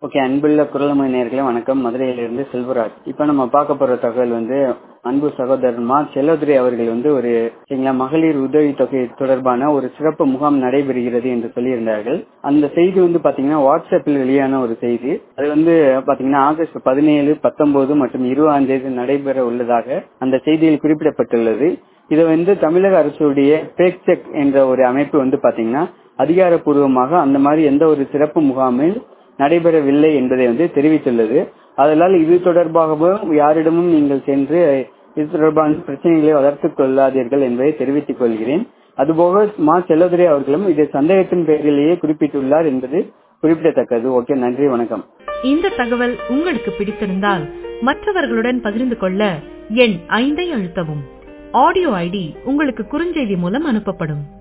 okay அன்புள்ள குரலமை நேர்களே வணக்கம் மதுரையிலிருந்து செல்வராஜ் இப்போ நம்ம பார்க்க போற தகவல் வந்து அன்பு சகோதரர் மா செல்லதுரை அவர்கள் வந்து ஒரு சரிங்களா மகளிர் உதவி தொகை தொடர்பான ஒரு சிறப்பு முகாம் நடைபெறுகிறது என்று சொல்லியிருந்தார்கள் அந்த செய்தி வந்து பாத்தீங்கன்னா வாட்ஸ்அப்பில் வெளியான ஒரு செய்தி அது வந்து பாத்தீங்கன்னா ஆகஸ்ட் பதினேழு பத்தொன்பது மற்றும் இருபதாம் தேதி நடைபெற உள்ளதாக அந்த செய்தியில் குறிப்பிடப்பட்டுள்ளது இதை வந்து தமிழக அரசுடைய பேக் செக் என்ற ஒரு அமைப்பு வந்து பாத்தீங்கன்னா அதிகாரப்பூர்வமாக அந்த மாதிரி எந்த ஒரு சிறப்பு முகாமில் நடைபெறவில்லை என்பதை வந்து தெரிவித்துள்ளது அதனால் இது தொடர்பாகவும் யாரிடமும் நீங்கள் சென்று இது தொடர்பான பிரச்சனைகளை வளர்த்துக் கொள்ளாதீர்கள் என்பதை தெரிவித்துக் கொள்கிறேன் அதுபோக மா செல்லதுரை அவர்களும் இதை சந்தேகத்தின் பெயரிலேயே குறிப்பிட்டுள்ளார் என்பது குறிப்பிடத்தக்கது ஓகே நன்றி வணக்கம் இந்த தகவல் உங்களுக்கு பிடித்திருந்தால் மற்றவர்களுடன் பகிர்ந்து கொள்ள எண் ஐந்தை அழுத்தவும் ஆடியோ ஐடி உங்களுக்கு குறுஞ்செய்தி மூலம் அனுப்பப்படும்